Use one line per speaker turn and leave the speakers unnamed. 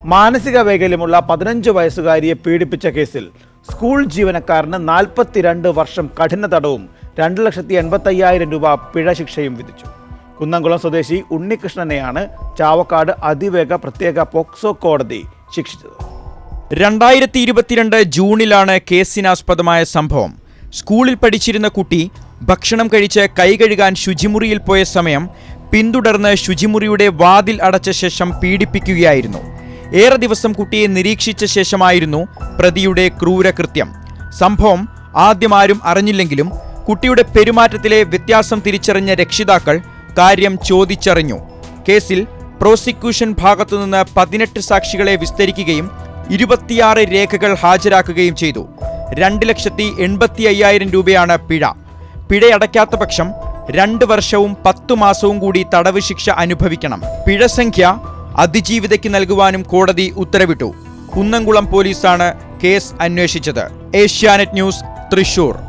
മാനസിക വൈകല്യമുള്ള പതിനഞ്ച് വയസ്സുകാരിയെ പീഡിപ്പിച്ച കേസിൽ സ്കൂൾ ജീവനക്കാരന് നാൽപ്പത്തിരണ്ട് വർഷം കഠിന തടവും രണ്ട് ലക്ഷത്തി എൺപത്തയ്യായിരം രൂപ പിഴ ശിക്ഷയും വിധിച്ചു കുന്നംകുളം സ്വദേശി ഉണ്ണികൃഷ്ണനെയാണ് ചാവക്കാട് അതിവേഗ പ്രത്യേക പോക്സോ കോടതി ശിക്ഷിച്ചത്
രണ്ടായിരത്തി ഇരുപത്തിരണ്ട് ജൂണിലാണ് കേസിനാസ്പദമായ സംഭവം സ്കൂളിൽ പഠിച്ചിരുന്ന കുട്ടി ഭക്ഷണം കഴിച്ച് കൈ കഴുകാൻ ശുചിമുറിയിൽ പോയ സമയം പിന്തുടർന്ന് ശുചിമുറിയുടെ വാതിൽ അടച്ച ശേഷം പീഡിപ്പിക്കുകയായിരുന്നു ഏറെ ദിവസം കുട്ടിയെ നിരീക്ഷിച്ച ശേഷമായിരുന്നു പ്രതിയുടെ ക്രൂരകൃത്യം സംഭവം ആദ്യം ആരും അറിഞ്ഞില്ലെങ്കിലും കുട്ടിയുടെ പെരുമാറ്റത്തിലെ വ്യത്യാസം തിരിച്ചറിഞ്ഞ രക്ഷിതാക്കൾ കാര്യം ചോദിച്ചറിഞ്ഞു കേസിൽ പ്രോസിക്യൂഷൻ ഭാഗത്തുനിന്ന് പതിനെട്ട് സാക്ഷികളെ വിസ്തരിക്കുകയും ഇരുപത്തിയാറ് രേഖകൾ ഹാജരാക്കുകയും ചെയ്തു രണ്ട് ലക്ഷത്തി എൺപത്തി അയ്യായിരം രൂപയാണ് പിഴ പിഴയടയ്ക്കാത്ത പക്ഷം രണ്ട് വർഷവും പത്തു മാസവും കൂടി തടവ് ശിക്ഷ അനുഭവിക്കണം പിഴ സംഖ്യ അതിജീവിതയ്ക്ക് നൽകുവാനും കോടതി ഉത്തരവിട്ടു കുന്നംകുളം പോലീസാണ് കേസ് അന്വേഷിച്ചത് ഏഷ്യാനെറ്റ് ന്യൂസ് തൃശൂർ